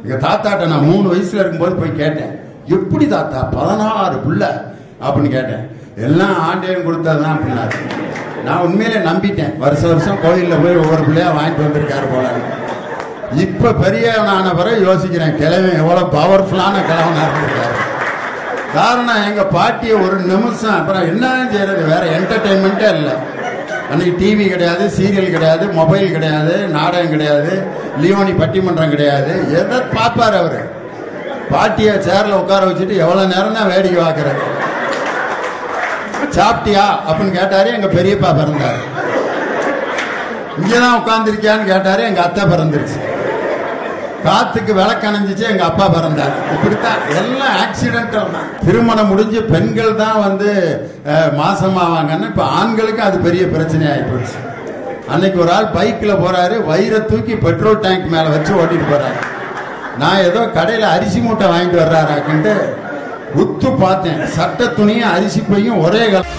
எங்க தாத்தாட்ட நான் மூணு வயசுல இருக்கும்போது போய் கேட்டேன் எப்படி தாத்தா பதினாறு புள்ள அப்படின்னு கேட்டேன் எல்லாம் ஆண்டவன் கொடுத்ததுதான் அப்படின்னாரு நான் உண்மையிலே நம்பிட்டேன் வருஷ வருஷம் கோயில்ல போய் ஒவ்வொரு பிள்ளையா வாங்கிட்டு வந்திருக்காரு போல இப்ப பெரியவனான பிறகு யோசிக்கிறேன் கிழவன் எவ்வளவு பவர்ஃபுல்லான கிழவனா இருந்திருக்காரு காரணம் எங்க பாட்டியை ஒரு நிமிஷம் அப்புறம் என்ன செய்யறது வேற என்டர்டைன்மெண்ட்டே இல்லை அன்னைக்கு டிவி கிடையாது சீரியல் கிடையாது மொபைல் கிடையாது நாடகம் கிடையாது லியோனி பட்டிமன்றம் கிடையாது எதை பார்ப்பாரு அவரு பாட்டியை சேர்ல உட்கார வச்சுட்டு எவ்வளவு நேரம் தான் வேடிக்கை பார்க்கறது சாப்பிட்டியா அப்படின்னு கேட்டாரு எங்க பெரியப்பா பிறந்தாரு இங்கதான் உட்கார்ந்துருக்கியான்னு கேட்டாரு எங்க அத்தை பிறந்துருச்சு காத்துக்கு விளக்கணைஞ்சிச்சு எங்க அப்பா பிறந்தார் இப்படித்தான் எல்லாம் ஆக்சிடென்டல் தான் திருமணம் முடிஞ்சு பெண்கள் தான் வந்து அஹ், மாசமாவாங்கன்னு இப்ப ஆண்களுக்கு அது பெரிய பிரச்சனை ஆயிப்போச்சு அன்னைக்கு ஒரு ஆள் பைக்ல போறாரு வயிறை தூக்கி பெட்ரோல் டேங்க் மேல வச்சு ஓட்டிட்டு போறாரு நான் ஏதோ கடையில அரிசி மூட்டை வாங்கிட்டு வர்றாராக்குன்ட்டு உத்து பார்த்தேன் சட்டை துணியும் அரிசி பையும் ஒரே கலர்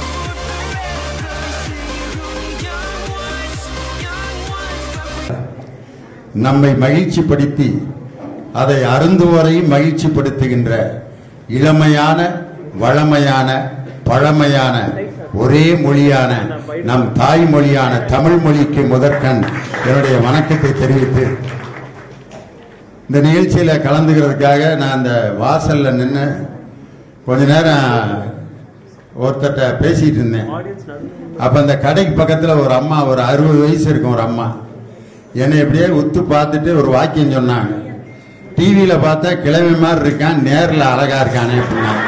நம்மை மகிழ்ச்சிப்படுத்தி அதை அருந்துவோரையும் மகிழ்ச்சிப்படுத்துகின்ற இளமையான வளமையான பழமையான ஒரே மொழியான நம் தாய்மொழியான தமிழ் மொழிக்கு முதற்கண் என்னுடைய வணக்கத்தை தெரிவித்து இந்த நிகழ்ச்சியில கலந்துக்கிறதுக்காக நான் அந்த வாசல்ல நின்று கொஞ்ச நேரம் ஒருத்தர்ட்ட பேசிட்டு இருந்தேன் அப்ப அந்த கடைக்கு பக்கத்துல ஒரு அம்மா ஒரு அறுபது வயசு இருக்கும் ஒரு அம்மா என்னை எப்படியே உத்து பார்த்துட்டு ஒரு வாக்கியம் சொன்னாங்க டிவியில பார்த்தா கிழமை மாதிரி இருக்கான் நேர்ல அழகா இருக்கானே அப்படின்னாங்க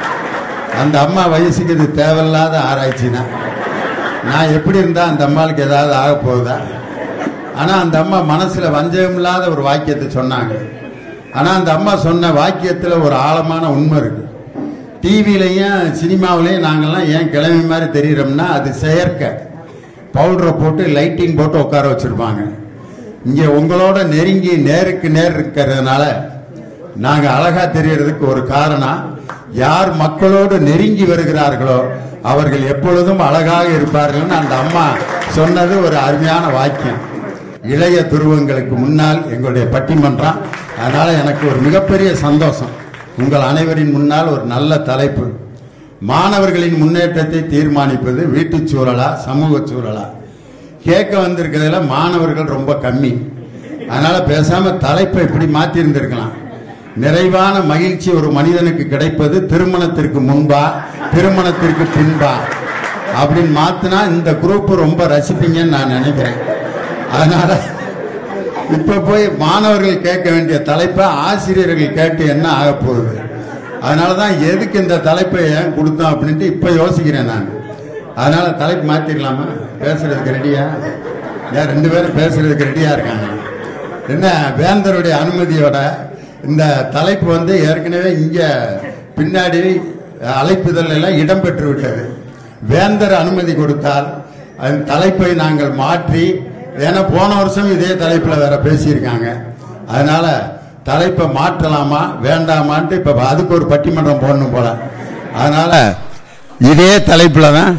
அந்த அம்மா வயசுக்கு இது தேவையில்லாத ஆராய்ச்சி தான் நான் எப்படி இருந்தா அந்த அம்மாளுக்கு ஏதாவது ஆக போகுதா ஆனா அந்த அம்மா மனசுல வஞ்சகம் இல்லாத ஒரு வாக்கியத்தை சொன்னாங்க ஆனா அந்த அம்மா சொன்ன வாக்கியத்துல ஒரு ஆழமான உண்மை இருக்கு டிவிலையும் சினிமாவிலையும் நாங்கெல்லாம் ஏன் கிளம்பி மாதிரி தெரியுறோம்னா அது செயற்கை பவுடரை போட்டு லைட்டிங் போட்டு உட்கார வச்சிருப்பாங்க இங்க உங்களோட நெருங்கி நேருக்கு நேர் இருக்கிறதுனால நாங்க அழகா தெரியறதுக்கு ஒரு காரணம் யார் மக்களோடு நெருங்கி வருகிறார்களோ அவர்கள் எப்பொழுதும் அழகாக இருப்பார்கள்னு அந்த அம்மா சொன்னது ஒரு அருமையான வாக்கியம் இளைய துருவங்களுக்கு முன்னால் எங்களுடைய பட்டிமன்றம் அதனால எனக்கு ஒரு மிகப்பெரிய சந்தோஷம் உங்கள் அனைவரின் முன்னால் ஒரு நல்ல தலைப்பு மாணவர்களின் முன்னேற்றத்தை தீர்மானிப்பது வீட்டுச் சூழலா சமூக சூழலா கேட்க வந்திருக்கிறதுல மாணவர்கள் ரொம்ப கம்மி அதனால பேசாம தலைப்பை இப்படி மாத்தி இருந்திருக்கலாம் நிறைவான மகிழ்ச்சி ஒரு மனிதனுக்கு கிடைப்பது திருமணத்திற்கு முன்பா திருமணத்திற்கு பின்பா அப்படின்னு மாத்தினா இந்த குரூப் ரொம்ப ரசிப்பீங்கன்னு நான் நினைக்கிறேன் அதனால இப்ப போய் மாணவர்கள் கேட்க வேண்டிய தலைப்பை ஆசிரியர்கள் கேட்டு என்ன ஆக போகுது அதனாலதான் எதுக்கு இந்த தலைப்பை ஏன் கொடுத்தோம் அப்படின்ட்டு இப்ப யோசிக்கிறேன் நான் அதனால தலைப்பு மாத்திரலாமா பேசுறதுக்கு ரெடியா ஏன் ரெண்டு பேரும் பேசுறதுக்கு ரெடியா இருக்காங்க என்ன வேந்தருடைய அனுமதியோட இந்த தலைப்பு வந்து ஏற்கனவே இங்க பின்னாடி அழைப்புதல் எல்லாம் இடம்பெற்று விட்டது வேந்தர் அனுமதி கொடுத்தால் அந்த தலைப்பை நாங்கள் மாற்றி ஏன்னா போன வருஷம் இதே தலைப்புல வேற பேசியிருக்காங்க அதனால தலைப்பை மாற்றலாமா வேண்டாமான்ட்டு இப்ப அதுக்கு ஒரு பட்டிமன்றம் போடணும் போல அதனால இதே தலைப்புல தான்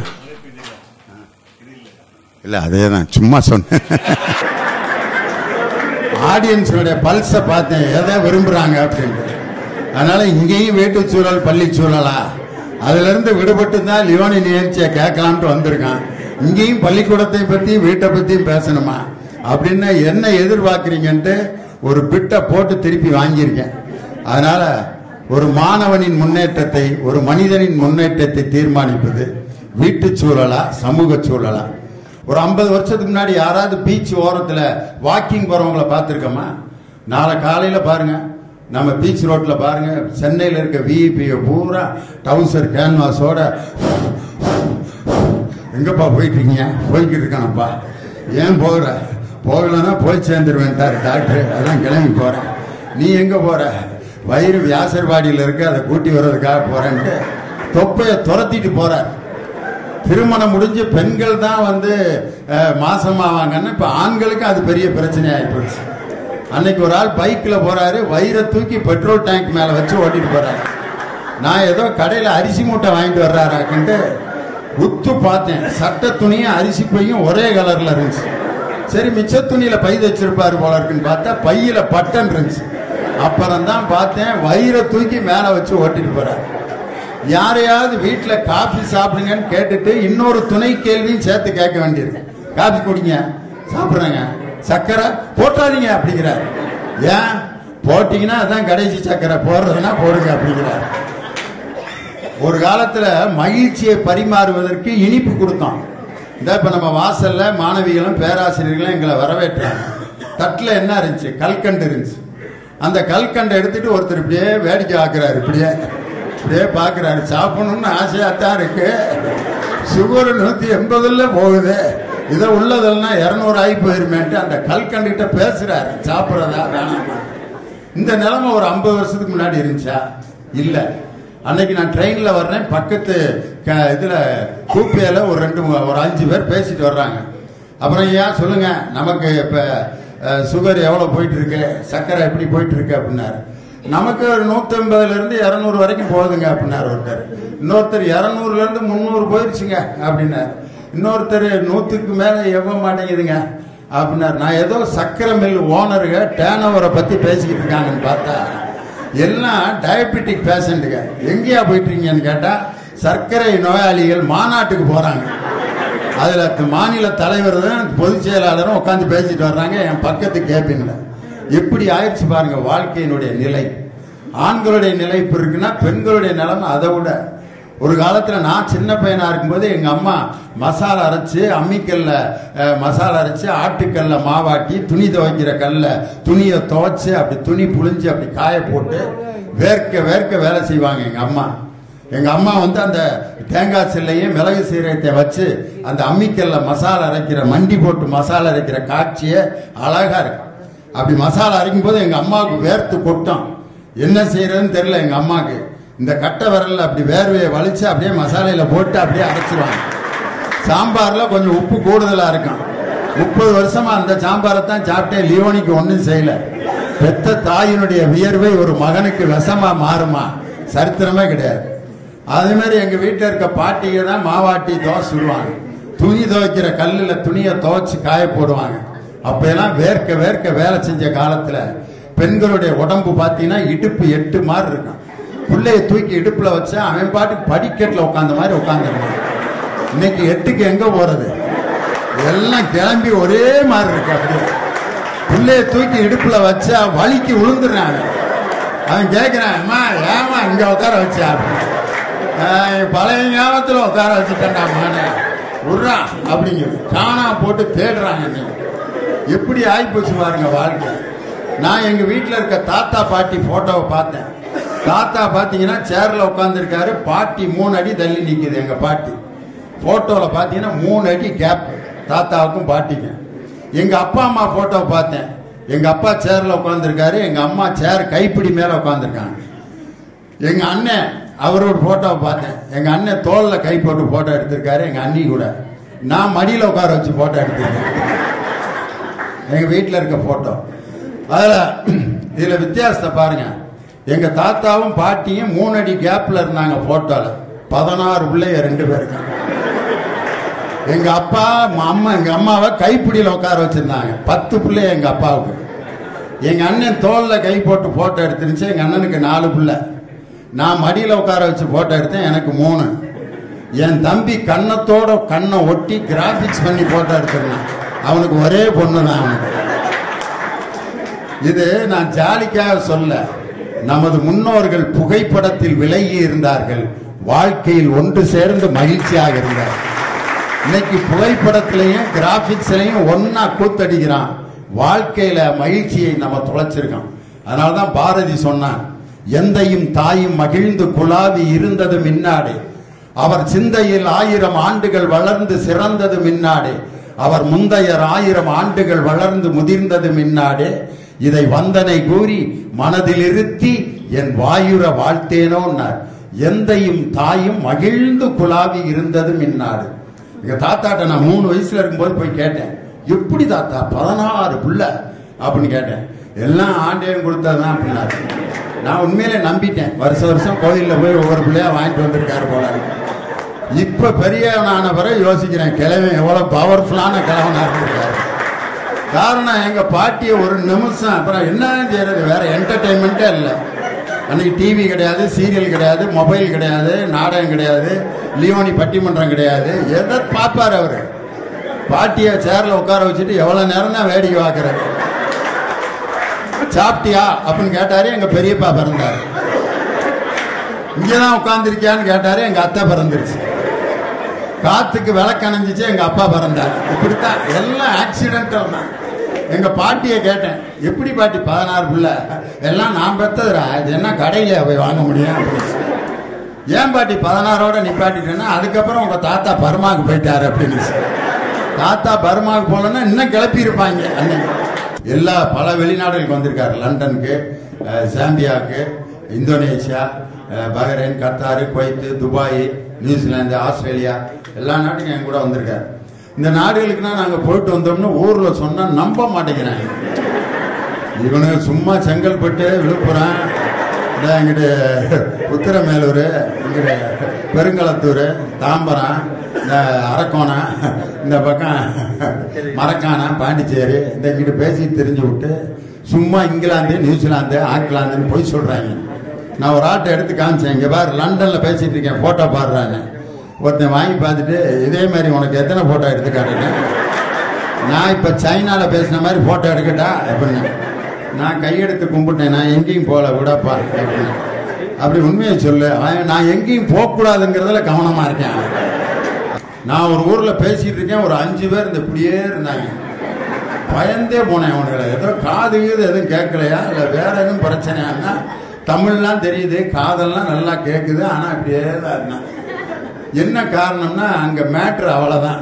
இல்ல அதே தான் சும்மா சொன்னேன் ஆடியன்ஸுடைய பல்ஸை பார்த்தேன் எதை விரும்புறாங்க அப்படின்ட்டு அதனால இங்கேயும் வீட்டுச் சூழல் பள்ளி சூழலா அதுல இருந்து விடுபட்டு தான் லியோனி நிகழ்ச்சியை கேட்கலாம்ட்டு வந்திருக்கான் இங்கேயும் பள்ளிக்கூடத்தை பத்தி வீட்டை பத்தியும் பேசணுமா அப்படின்னு என்ன எதிர்பார்க்குறீங்கன்ட்டு ஒரு பிட்டை போட்டு திருப்பி வாங்கியிருக்கேன் அதனால ஒரு மாணவனின் முன்னேற்றத்தை ஒரு மனிதனின் முன்னேற்றத்தை தீர்மானிப்பது வீட்டுச் சூழலா சமூக சூழலா ஒரு ஐம்பது வருஷத்துக்கு முன்னாடி யாராவது பீச் ஓரத்துல வாக்கிங் போறவங்கள பார்த்துருக்கோமா நாளை காலையில பாருங்க நம்ம பீச் ரோட்ல பாருங்க சென்னையில் இருக்க விஇபி பூரா டவுசர் கேன்வாஸோட எங்கப்பா போயிட்டு இருக்கீங்க போய்கிட்டு இருக்கானப்பா ஏன் போகிற போகலன்னா போய் சேர்ந்துருவேன்ட்டாரு டாக்டர் அதான் கிளம்பி போறேன் நீ எங்க போற வயிறு வியாசர்வாடியில் இருக்கு அதை கூட்டி வர்றதுக்காக போறேன்ட்டு தொப்பையை துரத்திட்டு போறார் திருமணம் முடிஞ்சு பெண்கள் தான் வந்து அஹ், மாசமாவாங்கன்னு இப்ப ஆண்களுக்கு அது பெரிய பிரச்சனை ஆயிப்போச்சு அன்னைக்கு ஒரு ஆள் பைக்ல போறாரு வயிறை தூக்கி பெட்ரோல் டேங்க் மேல வச்சு ஓட்டிட்டு போறாரு நான் ஏதோ கடையில அரிசி மூட்டை வாங்கிட்டு வர்றாராக்குன்ட்டு உத்து பார்த்தேன் சட்டை துணியும் அரிசி பையும் ஒரே கலர்ல இருந்துச்சு சரி மிச்ச துணியில பை வச்சிருப்பாரு போல இருக்குன்னு பார்த்தா பையில பட்டன் இருந்துச்சு அப்புறம் தான் பார்த்தேன் வயிறை தூக்கி மேல வச்சு ஓட்டிட்டு போறாரு யாரையாவது வீட்டுல காஃபி சாப்பிடுங்கன்னு கேட்டுட்டு இன்னொரு துணை கேள்வியும் சேர்த்து கேட்க வேண்டியிருக்கு காஃபி குடிங்க சாப்பிடுறேங்க சக்கரை போட்டாதீங்க அப்படிங்கிறார் ஏன் போட்டீங்கன்னா அதான் கடைசி சக்கரை போடுறதுன்னா போடுங்க அப்படிங்கிறார் ஒரு காலத்துல மகிழ்ச்சியை பரிமாறுவதற்கு இனிப்பு கொடுத்தோம் இந்த இப்ப நம்ம வாசல்ல மாணவிகளும் பேராசிரியர்களும் எங்களை வரவேற்றாங்க தட்டுல என்ன இருந்துச்சு கல்கண்டு இருந்துச்சு அந்த கல்கண்டை எடுத்துட்டு ஒருத்தர் இப்படியே வேடிக்கை ஆக்குறாரு இப்படியே இப்படியே பாக்குறாரு சாப்பிடணும்னு ஆசையா தான் இருக்கு சுகர் நூத்தி எண்பதுல போகுது இதை உள்ளதெல்லாம் இருநூறு ஆகி போயிருமேன்ட்டு அந்த கல்கண்டுகிட்ட பேசுறாரு சாப்பிட்றதா வேணாமா இந்த நிலைமை ஒரு ஐம்பது வருஷத்துக்கு முன்னாடி இருந்துச்சா இல்ல அன்னைக்கு நான் ட்ரெயின்ல வர்றேன் பக்கத்து க- இதுல கூப்பியில ஒரு ரெண்டு மூ- ஒரு அஞ்சு பேர் பேசிட்டு வர்றாங்க அப்புறம் ஏன் சொல்லுங்க நமக்கு இப்ப அஹ், சுகர் எவ்வளவு போயிட்டு இருக்கு சர்க்கரை எப்படி போயிட்டு இருக்கு அப்படின்னாரு நமக்கு ஒரு நூத்தி ஐம்பதுல இருந்து இருநூறு வரைக்கும் போகுதுங்க அப்படின்னாரு ஒருத்தர் இன்னொருத்தர் இருநூறுல இருந்து முந்நூறு போயிருச்சுங்க அப்படின்னாரு இன்னொருத்தர் நூத்துக்கு மேல எவ்வளவு மாட்டேங்குதுங்க அப்படின்னாரு நான் ஏதோ சக்கரை மில் ஓனருங்க டேன் ஓவரை பத்தி பேசிக்கிட்டு இருக்காங்கன்னு பார்த்தா எல்லாம் டயபெட்டிக் பேஷண்ட்டுங்க எங்கேயா போயிட்டு இருக்கீங்கன்னு கேட்டா சர்க்கரை நோயாளிகள் மாநாட்டுக்கு போறாங்க அதுல த- மாநில தலைவர் தான் பொதுச் செயலாளரும் உட்காந்து பேசிட்டு வர்றாங்க என் பக்கத்து கேபின்ல எப்படி ஆயிடுச்சு பாருங்க வாழ்க்கையினுடைய நிலை ஆண்களுடைய நிலை இப்ப இருக்குன்னா பெண்களுடைய நிலைமை அதை விட ஒரு காலத்துல நான் சின்ன பையனா இருக்கும்போது எங்க அம்மா மசாலா அரைச்சு அம்மிக்கல்ல அஹ், மசாலா அரைச்சு ஆட்டுக்கல்ல மாவாட்டி துணி துவைக்கிற கல்ல துணியை துவைச்சு அப்படி துணி புழிஞ்சு அப்படி காய போட்டு வேர்க்க வேர்க்க வேலை செய்வாங்க எங்க அம்மா எங்க அம்மா வந்து அந்த தேங்காய் சில்லையும் மிளகு சீரகத்தை வச்சு அந்த அம்மிக்கல்ல மசாலா அரைக்கிற மண்டி போட்டு மசாலா அரைக்கிற காட்சியே அழகா இருக்கு அப்படி மசாலா அரைக்கும் போது எங்க அம்மாவுக்கு வேர்த்து கொட்டும் என்ன செய்யறதுன்னு தெரியல எங்க அம்மாவுக்கு இந்த கட்டை விரல்ல அப்படி வேர்வையை வலிச்சு அப்படியே மசாலையில போட்டு அப்படியே அரைச்சிருவாங்க சாம்பார்ல கொஞ்சம் உப்பு கூடுதலா இருக்கும் முப்பது வருஷமா அந்த சாம்பாரை தான் சாப்பிட்டேன் லியோனிக்கு ஒன்றும் செய்யல பெத்த தாயினுடைய வியர்வை ஒரு மகனுக்கு விஷமா மாறுமா சரித்திரமே கிடையாது அதே மாதிரி எங்க வீட்டில் இருக்க பாட்டிங்க தான் மாவாட்டி தோசை சுடுவாங்க துணி துவைக்கிற கல்லுல துணியை துவைச்சு காய போடுவாங்க அப்ப எல்லாம் வேர்க்க வேர்க்க வேலை செஞ்ச காலத்துல பெண்களுடைய உடம்பு பார்த்தீங்கன்னா இடுப்பு எட்டு மாதிரி இருக்கும் பிள்ளைய தூக்கி இடுப்புல வச்சா அவன் பாட்டுக்கு படிக்கட்டுல உட்காந்த மாதிரி உட்காந்துருவான் இன்னைக்கு எட்டுக்கு எங்க போறது எல்லாம் கிளம்பி ஒரே மாதிரி இருக்கு அப்படியே பிள்ளைய தூக்கி இடுப்புல வச்சா வலிக்கு விழுந்துடுறான் அவன். அவன் கேட்கிறான் அம்மா ஏமா இங்க உட்கார வச்சா ஆஹ், பழைய ஞாபகத்துல உட்கார வச்சுட்டேன்டா மானே விட்றா அப்படிங்குது காணா போட்டு தேடுறாங்க என்னை. எப்படி ஆயிப்போச்சு பாருங்க வாழ்க்கை நான் எங்க வீட்டில் இருக்க தாத்தா பாட்டி போட்டோவை பார்த்தேன் தாத்தா பார்த்தீங்கன்னா சேர்ல உட்காந்துருக்காரு பாட்டி மூணு அடி தள்ளி நிக்குது எங்க பாட்டி போட்டோல பார்த்தீங்கன்னா மூணு அடி கேப் தாத்தாவுக்கும் பாட்டிக்கும் எங்க அப்பா அம்மா போட்டோவை பார்த்தேன் எங்க அப்பா சேர்ல உட்காந்துருக்காரு எங்க அம்மா சேர் கைப்பிடி மேல உட்காந்துருக்காங்க எங்க அண்ணன் அவரோட போட்டோவை பார்த்தேன் எங்க அண்ணன் தோல்ல கை போட்டு போட்டோ எடுத்திருக்காரு எங்க அண்ணி கூட நான் மடியில உட்கார வச்சு போட்டோ எடுத்திருக்கேன் எங்க வீட்டில் இருக்க போட்டோ அதுல இதுல வித்தியாசத்தை பாருங்க எங்க தாத்தாவும் பாட்டியும் மூணு அடி கேப்ல இருந்தாங்க போட்டோல பதினாறு பிள்ளைய ரெண்டு பேருக்கு எங்க அப்பா ம- அம்மா எங்க அம்மாவை கைப்பிடியில உட்கார வச்சிருந்தாங்க பத்து பிள்ளை எங்க அப்பாவுக்கு எங்க அண்ணன் தோல்ல கை போட்டு போட்டோ எடுத்துருந்துச்சு எங்க அண்ணனுக்கு நாலு பிள்ளை நான் மடியில உட்கார வச்சு போட்டோ எடுத்தேன் எனக்கு மூணு என் தம்பி கன்னத்தோட கண்ணை ஒட்டி கிராபிக்ஸ் பண்ணி போட்டோ எடுத்திருந்தான் அவனுக்கு ஒரே பொண்ணு தான் அவனுக்கு இது நான் ஜாலிக்காக சொல்ல நமது முன்னோர்கள் புகைப்படத்தில் விலகி இருந்தார்கள் வாழ்க்கையில் ஒன்று சேர்ந்து மகிழ்ச்சியாக இருந்தார் இன்னைக்கு புகைப்படத்திலையும் கிராபிக்ஸ்லையும் ஒன்னா கூத்தடிக்கிறான் வாழ்க்கையில மகிழ்ச்சியை நம்ம தொலைச்சிருக்கோம் அதனாலதான் பாரதி சொன்னான் எந்தையும் தாயும் மகிழ்ந்து குலாவி இருந்தது மின்னாடே அவர் சிந்தையில் ஆயிரம் ஆண்டுகள் வளர்ந்து சிறந்தது மின்னாடே அவர் முந்தையர் ஆயிரம் ஆண்டுகள் வளர்ந்து முதிர்ந்தது மின்னாடே இதை வந்தனை கூறி மனதில் இருத்தி என் வாயுர வாழ்த்தேனோன்னார் எந்தையும் தாயும் மகிழ்ந்து குலாவி இருந்தது மின்னாடு எங்க தாத்தாட்ட நான் மூணு வயசுல இருக்கும்போது போய் கேட்டேன் எப்படி தாத்தா பதினாறு புள்ள அப்படின்னு கேட்டேன் எல்லாம் ஆண்டேன் கொடுத்ததுதான் அப்படின்னாரு நான் உண்மையிலே நம்பிட்டேன் வருஷம் வருஷம் கோயில்ல போய் ஒவ்வொரு பிள்ளையா வாங்கிட்டு வந்திருக்காரு போல இப்ப பெரியவனான பிறகு யோசிக்கிறேன் கிழவன் எவ்வளவு பவர்ஃபுல்லான கிழவனா இருந்திருக்காரு காரணம் எங்க பாட்டியை ஒரு நிமிஷம் அப்புறம் என்ன செய்யறது வேற என்டர்டைன்மெண்ட்டே இல்லை அன்னைக்கு டிவி கிடையாது சீரியல் கிடையாது மொபைல் கிடையாது நாடகம் கிடையாது லியோனி பட்டிமன்றம் கிடையாது எதை பார்ப்பார் அவரு பாட்டியை சேர்ல உட்கார வச்சுட்டு எவ்வளவு நேரம் தான் வேடிக்கை பார்க்கறாரு சாப்பிட்டியா அப்படின்னு கேட்டாரு எங்க பெரியப்பா பிறந்தாரு இங்கதான் உட்கார்ந்துருக்கியான்னு கேட்டாரு எங்க அத்தை பிறந்துருச்சு காத்துக்கு விளக்கணைஞ்சிச்சு எங்க அப்பா பிறந்தார் இப்படித்தான் எல்லாம் ஆக்சிடென்டல் தான் எங்க பாட்டியை கேட்டேன் எப்படி பாட்டி பதினாறு பிள்ளை எல்லாம் நான் பெத்ததுடா இது என்ன கடையில போய் வாங்க முடியும் அப்படின்னு ஏன் பாட்டி பதினாறோட நிப்பாட்டிட்டேன்னா அதுக்கப்புறம் உங்க தாத்தா பர்மாவுக்கு போயிட்டாரு அப்படின்னு தாத்தா பர்மாவுக்கு போலன்னா இன்னும் கிளப்பி இருப்பாங்க அன்னைக்கு எல்லா பல வெளிநாடுகளுக்கு வந்திருக்காரு லண்டனுக்கு அஹ், சாம்பியாவுக்கு இந்தோனேஷியா அஹ், Bahrain Qatar Kuwait Dubai New Zealand Australia எல்லா நாட்டுக்கும் என் கூட வந்திருக்காரு இந்த நாடுகளுக்குனா நாங்க போயிட்டு வந்தோம்னு ஊர்ல சொன்னா நம்ப மாட்டேங்கிறாங்க இவனுங்க சும்மா செங்கல்பட்டு விழுப்புரம் இந்த இங்கிட்டு உத்திரமேலூர் இங்கிட்டு பெருங்களத்தூர் தாம்பரம் இந்த அரக்கோணம் இந்த பக்கம் மரக்காணம் பாண்டிச்சேரி இந்த இங்கிட்டு பேசி தெரிஞ்சு விட்டு சும்மா இங்கிலாந்து நியூசிலாந்து ஆக்லாந்துன்னு போய் சொல்றாங்க நான் ஒரு ஆட்டை எடுத்து காமிச்சேன் இங்க பாரு லண்டன்ல பேசிட்டு இருக்கேன் போட்டோ பாடுறான்னு ஒருத்தன் வாங்கி பார்த்துட்டு இதே மாதிரி உனக்கு எத்தனை போட்டோ எடுத்து காட்டுனேன் நான் இப்ப சைனால பேசின மாதிரி போட்டோ எடுக்கட்டா அப்படின்னு நான் கையெடுத்து கும்பிட்டேன் நான் எங்கேயும் போகல விடப்பா அப்படின்னு அப்படி உண்மையை சொல்லு அவன் நான் எங்கேயும் போகக்கூடாதுங்கிறதுல கவனமா இருக்கேன் நான் ஒரு ஊர்ல பேசிட்டு இருக்கேன் ஒரு அஞ்சு பேர் இந்த இப்படியே இருந்தாங்க பயந்தே போனேன் அவனுங்களை ஏதோ காது கீது எதுவும் கேட்கலையா இல்லை வேற எதுவும் பிரச்சனையான்னா தமிழ்லாம் தெரியுது காதெல்லாம் நல்லா கேட்குது ஆனா இப்படியே தான் இருந்தான் என்ன காரணம்னா அங்க மேட்ரு அவ்வளவுதான்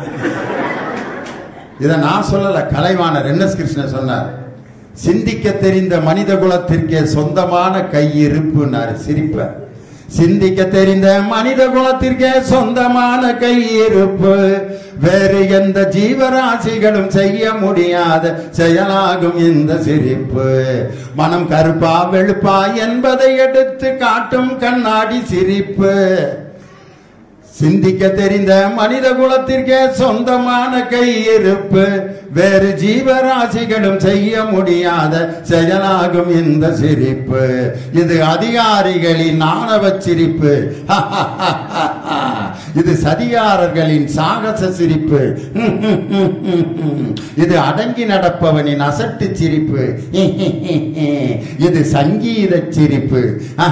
இதை நான் சொல்லல கலைவாணர் என் எஸ் கிருஷ்ணன் சொன்னார் சிந்திக்க தெரிந்த மனித குலத்திற்கே சொந்தமான கையிருப்புனாரு சிரிப்ப சிந்திக்க தெரிந்த மனித குலத்திற்கே சொந்தமான கையிருப்பு வேறு எந்த ஜீவராசிகளும் செய்ய முடியாத செயலாகும் இந்த சிரிப்பு மனம் கருப்பா வெளுப்பா என்பதை எடுத்து காட்டும் கண்ணாடி சிரிப்பு சிந்திக்க தெரிந்த மனித குலத்திற்கே சொந்தமான கையிருப்பு வேறு ஜீவராசிகளும் செய்ய முடியாத செயலாகும் இந்த சிரிப்பு இது அதிகாரிகளின் ஆணவ சிரிப்பு இது சதிகாரர்களின் சாகச சிரிப்பு இது அடங்கி நடப்பவனின் அசட்டு சிரிப்பு இது சங்கீத சிரிப்பு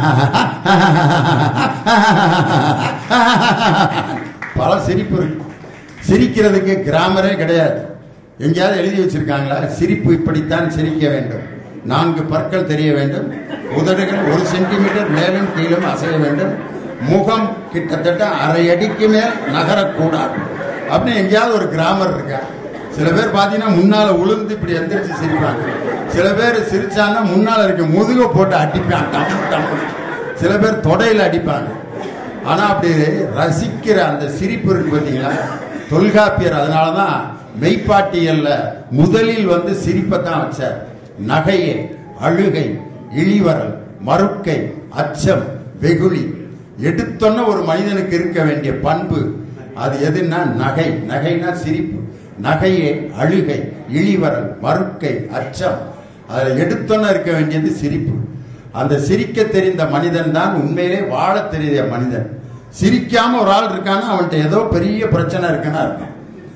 பல சிரிப்பு இருக்கு சிரிக்கிறதுக்கு கிராமரே கிடையாது எங்கேயாவது எழுதி வச்சிருக்காங்களா சிரிப்பு இப்படித்தான் சிரிக்க வேண்டும் நான்கு பற்கள் தெரிய வேண்டும் உதடுகள் ஒரு சென்டிமீட்டர் மேலும் கீழும் அசைய வேண்டும் முகம் கிட்டத்தட்ட அரை அடிக்கு மேல் நகரக்கூடாது அப்படின்னு எங்கேயாவது ஒரு கிராமர் இருக்கா சில பேர் பார்த்தீங்கன்னா முன்னால உளுந்து இப்படி எந்திரிச்சு சிரிப்பாங்க சில பேர் சிரிச்சான்னா முன்னால இருக்க முதுக போட்டு அடிப்பாங்க டம்மு டம்மு சில பேர் தொடையில அடிப்பாங்க ஆனா அப்படி ரசிக்கிற அந்த சிரிப்பு இருக்கு பார்த்தீங்களா தொல்காப்பியர் அதனாலதான் மெய்ப்பாட்டியல்ல முதலில் வந்து சிரிப்பை தான் வச்சார் நகையே அழுகை இழிவரல் மறுக்கை அச்சம் வெகுளி எடுத்தொன்ன ஒரு மனிதனுக்கு இருக்க வேண்டிய பண்பு அது எதுன்னா நகை நகைனா சிரிப்பு நகையே அழுகை இழிவரல் மறுக்கை அச்சம் அதில் எடுத்தொன்ன இருக்க வேண்டியது சிரிப்பு அந்த சிரிக்க தெரிந்த மனிதன் தான் உண்மையிலே வாழ தெரிந்த மனிதன் சிரிக்காம ஒரு ஆள் இருக்கான்னா அவன்கிட்ட ஏதோ பெரிய பிரச்சனை இருக்குன்னா இருக்கும்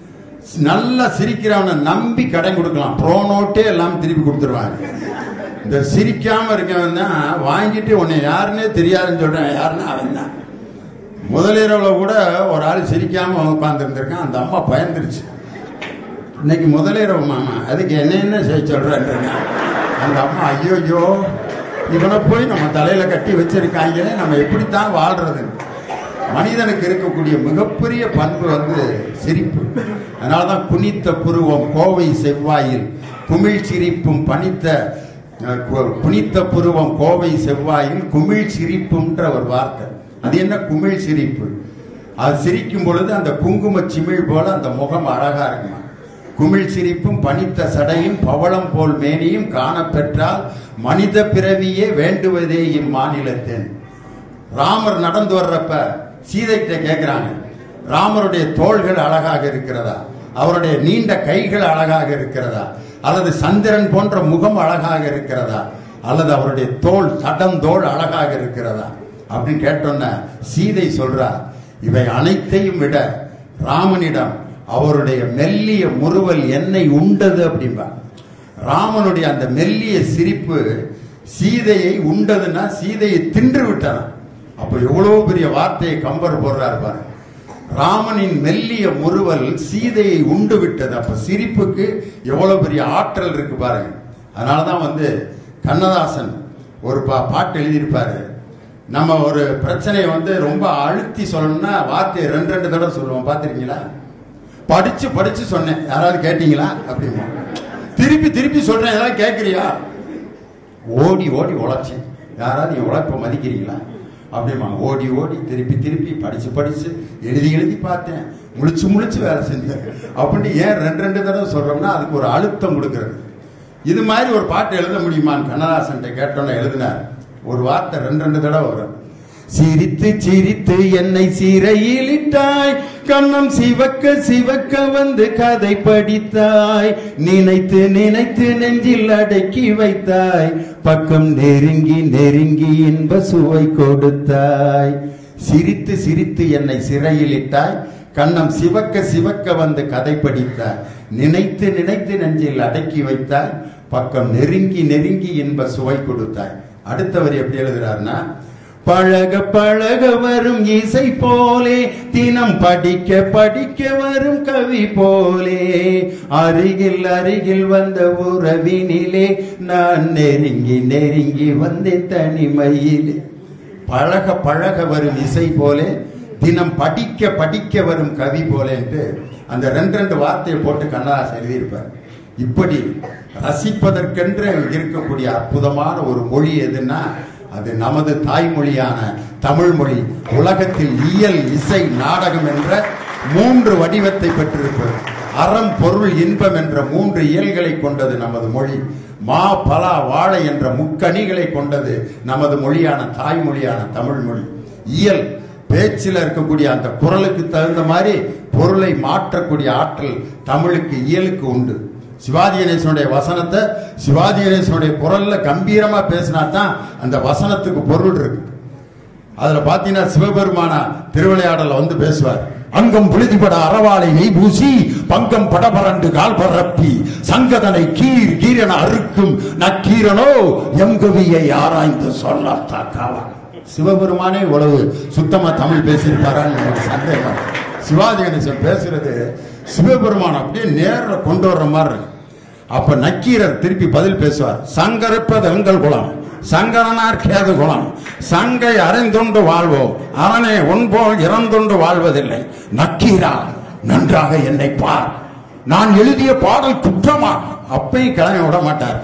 நல்லா சிரிக்கிறவனை நம்பி கடன் கொடுக்கலாம் ப்ரோ நோட்டே எல்லாம் திருப்பி கொடுத்துருவாங்க இந்த சிரிக்காம இருக்கவன் தான் வாங்கிட்டு உன்னை யாருன்னே தெரியாதுன்னு சொல்றேன் யாருன்னா அவன் தான் முதலிரவுல கூட ஒரு ஆள் சிரிக்காம உட்கார்ந்து இருந்திருக்கான் அந்த அம்மா பயந்துருச்சு இன்னைக்கு முதலிரவு மாமா அதுக்கு என்ன என்ன செய்ய சொல்றேன்றீங்க அந்த அம்மா ஐயோ ஐயோ இவனை போய் நம்ம தலையில கட்டி வச்சிருக்காங்களே நம்ம எப்படித்தான் வாழ்றது மனிதனுக்கு இருக்கக்கூடிய மிகப்பெரிய பண்பு வந்து சிரிப்பு அதனாலதான் குனித்த புருவம் கோவை செவ்வாயில் குமிழ் சிரிப்பும் பனித்த அஹ், கு- குனித்த புருவம் கோவை செவ்வாயில் குமிழ் சிரிப்புன்ற ஒரு வார்த்தை அது என்ன குமிழ் சிரிப்பு அது சிரிக்கும் பொழுது அந்த குங்கும சிமிழ் போல அந்த முகம் அழகா இருக்குமா குமிழ் சிரிப்பும் பனித்த சடையும் பவளம் போல் மேனியும் காணப்பெற்றால் மனித பிறவியே வேண்டுவதே இம்மாநிலத்தின் ராமர் நடந்து வர்றப்ப சீதைகிட்ட கேட்கிறாங்க ராமருடைய தோள்கள் அழகாக இருக்கிறதா அவருடைய நீண்ட கைகள் அழகாக இருக்கிறதா அல்லது சந்திரன் போன்ற முகம் அழகாக இருக்கிறதா அல்லது அவருடைய தோல் தடம் தோல் அழகாக இருக்கிறதா அப்படின்னு கேட்டோன்ன சீதை சொல்றா இவை அனைத்தையும் விட ராமனிடம் அவருடைய மெல்லிய முறுவல் என்னை உண்டது அப்படின்பா ராமனுடைய அந்த மெல்லிய சிரிப்பு சீதையை உண்டதுன்னா சீதையை தின்று விட்டான் அப்ப எவ்வளவு பெரிய வார்த்தையை கம்பர் போடுறாரு பாருங்க ராமனின் மெல்லிய முறுவல் சீதையை உண்டு விட்டது அப்ப சிரிப்புக்கு எவ்வளவு பெரிய ஆற்றல் இருக்கு பாருங்க அதனாலதான் வந்து கண்ணதாசன் ஒரு பா பாட்டு எழுதியிருப்பாரு நம்ம ஒரு பிரச்சனையை வந்து ரொம்ப அழுத்தி சொல்லணும்னா வார்த்தையை ரெண்டு ரெண்டு தடவை சொல்லுவோம் பார்த்திருக்கீங்களா படிச்சு படிச்சு சொன்னேன் யாராவது கேட்டீங்களா அப்படிமா திருப்பி திருப்பி சொல்றேன் ஏதாவது கேட்குறியா ஓடி ஓடி உழைச்சேன் யாராவது நீ உழைப்ப மதிக்கிறீங்களா அப்படிமா ஓடி ஓடி திருப்பி திருப்பி படிச்சு படிச்சு எழுதி எழுதி பார்த்தேன் முழிச்சு முழிச்சு வேலை செஞ்சேன் அப்படின்னு ஏன் ரெண்டு ரெண்டு தடவை சொல்றோம்னா அதுக்கு ஒரு அழுத்தம் கொடுக்கறது இது மாதிரி ஒரு பாட்டு எழுத முடியுமான்னு கண்ணதாசன் கேட்டோன்னே எழுதினார் ஒரு வார்த்தை ரெண்டு ரெண்டு தடவை வரும் சிரித்து சிரித்து என்னை சிறையிலிட்டாய் கண்ணம் சிவக்க சிவக்க வந்து கதை படித்தாய் நினைத்து நினைத்து நெஞ்சில் அடக்கி வைத்தாய் பக்கம் நெருங்கி நெருங்கி இன்ப சுவை கொடுத்தாய் சிரித்து சிரித்து என்னை சிறையிலிட்டாய் கண்ணம் சிவக்க சிவக்க வந்து கதை படித்தாய் நினைத்து நினைத்து நெஞ்சில் அடக்கி வைத்தாய் பக்கம் நெருங்கி நெருங்கி இன்ப சுவை கொடுத்தாய் அடுத்தவர் எப்படி எழுதுறாருன்னா பழக பழக வரும் இசை போலே தினம் படிக்க படிக்க வரும் கவி போலே அருகில் அருகில் வந்த உறவினிலே நான் நெருங்கி நெருங்கி வந்தேன் தனிமையிலே பழக பழக வரும் இசை போலே தினம் படிக்க படிக்க வரும் கவி போலேன்ட்டு அந்த ரெண்டு ரெண்டு வார்த்தையை போட்டு கண்ணதாசன் எழுதியிருப்பார் இப்படி ரசிப்பதற்கென்று இருக்கக்கூடிய அற்புதமான ஒரு மொழி எதுன்னா அது நமது தாய்மொழியான தமிழ் மொழி உலகத்தில் இயல் இசை நாடகம் என்ற மூன்று வடிவத்தை பெற்றிருப்பது அறம் பொருள் இன்பம் என்ற மூன்று இயல்களை கொண்டது நமது மொழி மா பலா வாழை என்ற முக்கணிகளை கொண்டது நமது மொழியான தாய்மொழியான தமிழ் மொழி இயல் பேச்சில் இருக்கக்கூடிய அந்த குரலுக்கு தகுந்த மாதிரி பொருளை மாற்றக்கூடிய ஆற்றல் தமிழுக்கு இயலுக்கு உண்டு சிவாஜி கணேசனுடைய வசனத்தை சிவாஜி கணேசனுடைய குரல்ல கம்பீரமா பேசினா தான் அந்த வசனத்துக்கு பொருள் இருக்கு அதுல பாத்தீங்கன்னா சிவபெருமான திருவிளையாடல வந்து பேசுவார் அங்கம் புழுதிபட அறவாளை நெய் பூசி பங்கம் படபரண்டு கால் பரப்பி சங்கதனை கீர் கீரன அறுக்கும் நக்கீரனோ எங்கவியை ஆராய்ந்து சொல்லத்தாக்காவா சிவபெருமானே இவ்வளவு சுத்தமா தமிழ் பேசியிருப்பாரான்னு எனக்கு சந்தேகம் சிவாஜி கணேசன் பேசுறது சிவபெருமான் அப்படியே நேர்ல கொண்டு வர்ற மாதிரி இருக்கு அப்ப நக்கீரர் திருப்பி பதில் பேசுவார் சங்கரிப்பது எங்கள் குலம் சங்கரனார் கேது குலம் சங்கை அறிந்துண்டு வாழ்வோம் அவனே உன்போல் இறந்துண்டு வாழ்வதில்லை நக்கீரா நன்றாக என்னை பார் நான் எழுதிய பாடல் குற்றமா அப்பையும் கிளம்பி விட மாட்டார்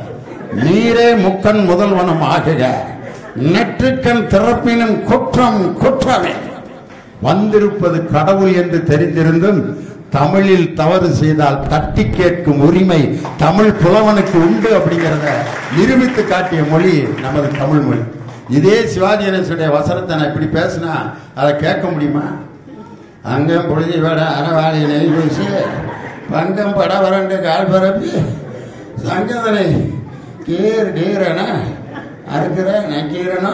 நீரே முக்கன் முதல்வனம் ஆகுக நெற்றுக்கண் திறப்பினும் குற்றம் குற்றமே வந்திருப்பது கடவுள் என்று தெரிந்திருந்தும் தமிழில் தவறு செய்தால் தட்டி கேட்கும் உரிமை தமிழ் புலவனுக்கு உண்டு அப்படிங்கிறத நிரூபித்து காட்டிய மொழி நமது தமிழ் மொழி இதே சிவாஜி கணேசனுடைய வசனத்தை நான் இப்படி பேசினா அதை கேட்க முடியுமா அங்கம் பொழுதி விட அறவாளி நெய் பூசி பங்கம் பட வறண்டு கால் பரப்பி சங்கதனை கீர் கீரன அறுக்கிற நக்கீரனா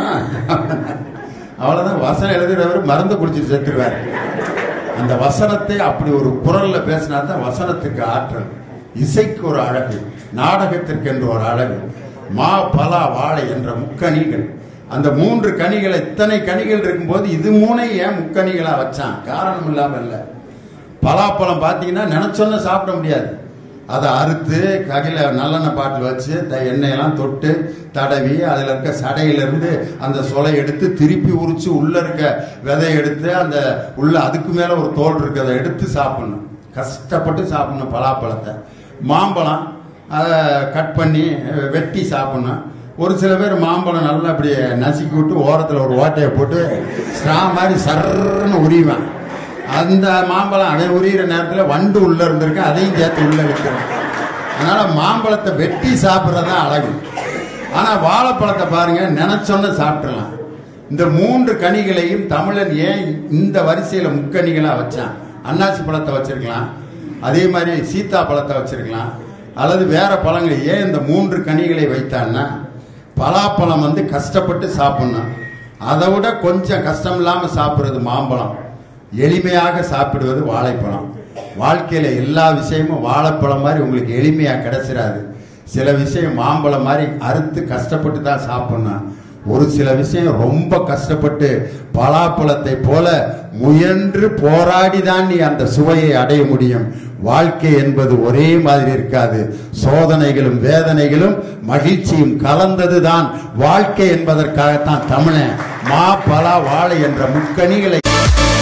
அவ்வளவுதான் வசனம் எழுதுறவர் மருந்து குடிச்சு செத்துருவார் அந்த வசனத்தை அப்படி ஒரு குரல்ல பேசினா தான் வசனத்துக்கு ஆற்றல் இசைக்கு ஒரு அழகு நாடகத்திற்கு என்று ஒரு அழகு மா பலா வாழை என்ற முக்கணிகள் அந்த மூன்று கனிகள் இத்தனை கனிகள் இருக்கும்போது இது மூணை ஏன் முக்கணிகளா வச்சான் காரணம் இல்லாம இல்ல பலாப்பழம் பார்த்தீங்கன்னா நினைச்சொன்ன சாப்பிட முடியாது அதை அறுத்து ககையில நல்லெண்ணெய் பாட்டில் வச்சு த எண்ணெயெல்லாம் தொட்டு தடவி அதில் இருக்க சடையிலிருந்து அந்த சொலை எடுத்து திருப்பி உரிச்சு உள்ள இருக்க விதை எடுத்து அந்த உள்ள அதுக்கு மேல ஒரு தோல் இருக்கு அதை எடுத்து சாப்பிடணும் கஷ்டப்பட்டு சாப்பிடணும் பலாப்பழத்தை மாம்பழம் அதை கட் பண்ணி அஹ், வெட்டி சாப்பிடணும் ஒரு சில பேர் மாம்பழம் நல்லா அப்படி நசுக்கி விட்டு ஓரத்தில் ஒரு ஓட்டையை போட்டு ஸ்ட்ரா மாதிரி சர்ன்னு உரிவான் அந்த மாம்பழம் அவன் உரியிற நேரத்தில் வண்டு உள்ள இருந்திருக்கு அதையும் சேர்த்து உள்ள வைக்கிறோம் அதனால மாம்பழத்தை வெட்டி சாப்பிட்றதா அழகு ஆனா வாழைப்பழத்தை பாருங்க நினைச்சோன்னு சாப்பிடலாம் இந்த மூன்று கனிகளையும் தமிழன் ஏன் இந்த வரிசையில முக்கணிகளா வச்சான் அன்னாசி பழத்தை வச்சிருக்கலாம் அதே மாதிரி சீத்தா பழத்தை வச்சிருக்கலாம் அல்லது வேற பழங்கள் ஏன் இந்த மூன்று கனிகளை வைத்தான்னா பலாப்பழம் வந்து கஷ்டப்பட்டு சாப்பிடணும் அதை விட கொஞ்சம் கஷ்டம் இல்லாம சாப்பிடுறது மாம்பழம் எளிமையாக சாப்பிடுவது வாழைப்பழம் வாழ்க்கையில எல்லா விஷயமும் வாழைப்பழம் மாதிரி உங்களுக்கு எளிமையா கிடைச்சிடாது சில விஷயம் மாம்பழம் மாதிரி அறுத்து கஷ்டப்பட்டு தான் சாப்பிடணும் ஒரு சில விஷயம் ரொம்ப கஷ்டப்பட்டு பலாப்பழத்தை போல முயன்று போராடி தான் நீ அந்த சுவையை அடைய முடியும் வாழ்க்கை என்பது ஒரே மாதிரி இருக்காது சோதனைகளும் வேதனைகளும் மகிழ்ச்சியும் கலந்ததுதான் வாழ்க்கை என்பதற்காகத்தான் தமிழன் மா பலா வாழை என்ற முக்கணிகளை